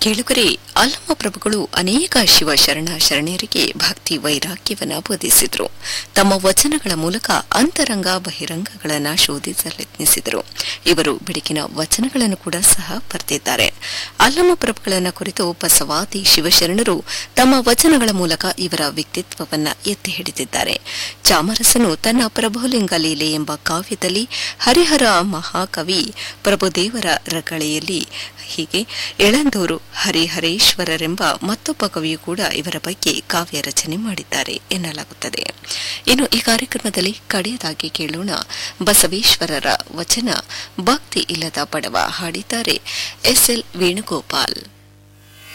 ಕೇಳುಗರೆ ಅಲ್ಲಮ ಪ್ರಭುಗಳು ಅನೇಕ ಶಿವ ಶರಣ ಶರಣೆಯರಿಗೆ ಭಕ್ತಿ ವೈರಾಗ್ಯವನ್ನ ಬೋಧಿಸಿದರು ತಮ್ಮ ವಚನಗಳ ಮೂಲಕ ಅಂತರಂಗ ಬಹಿರಂಗಗಳನ್ನು ಶೋಧಿಸಲು ಯತ್ನಿಸಿದರು ಇವರು ಬೆಳಕಿನ ವಚನಗಳನ್ನು ಕೂಡ ಸಹ ಬರೆದಿದ್ದಾರೆ ಅಲ್ಲಮ ಪ್ರಭುಗಳನ್ನ ಕುರಿತು ಬಸವಾದಿ ಶಿವಶರಣರು ತಮ್ಮ ವಚನಗಳ ಮೂಲಕ ಇವರ ವ್ಯಕ್ತಿತ್ವವನ್ನ ಎತ್ತಿ ಹಿಡಿದಿದ್ದಾರೆ ಚಾಮರಸನು ತನ್ನ ಪ್ರಭುಲಿಂಗ ಲೀಲೆ ಎಂಬ ಕಾವ್ಯದಲ್ಲಿ ಹರಿಹರ ಮಹಾಕವಿ ಪ್ರಭುದೇವರ ರಗಳೆಯಲ್ಲಿ ಹೀಗೆ ಎಳಂದೂರು ಹರಿಹರೇಶ್ವರರೆಂಬ ಮತ್ತೊಬ್ಬ ಕವಿಯು ಕೂಡ ಇವರ ಬಗ್ಗೆ ಕಾವ್ಯ ರಚನೆ ಮಾಡಿದ್ದಾರೆ ಎನ್ನಲಾಗುತ್ತದೆ ಇನ್ನು ಈ ಕಾರ್ಯಕ್ರಮದಲ್ಲಿ ಕಡೆಯದಾಗಿ ಕೇಳೋಣ ಬಸವೇಶ್ವರರ ವಚನ ಭಕ್ತಿ ಇಲ್ಲದ ಬಡವ ಹಾಡಿದ್ದಾರೆ ಎಸ್ಎಲ್ ವೇಣುಗೋಪಾಲ್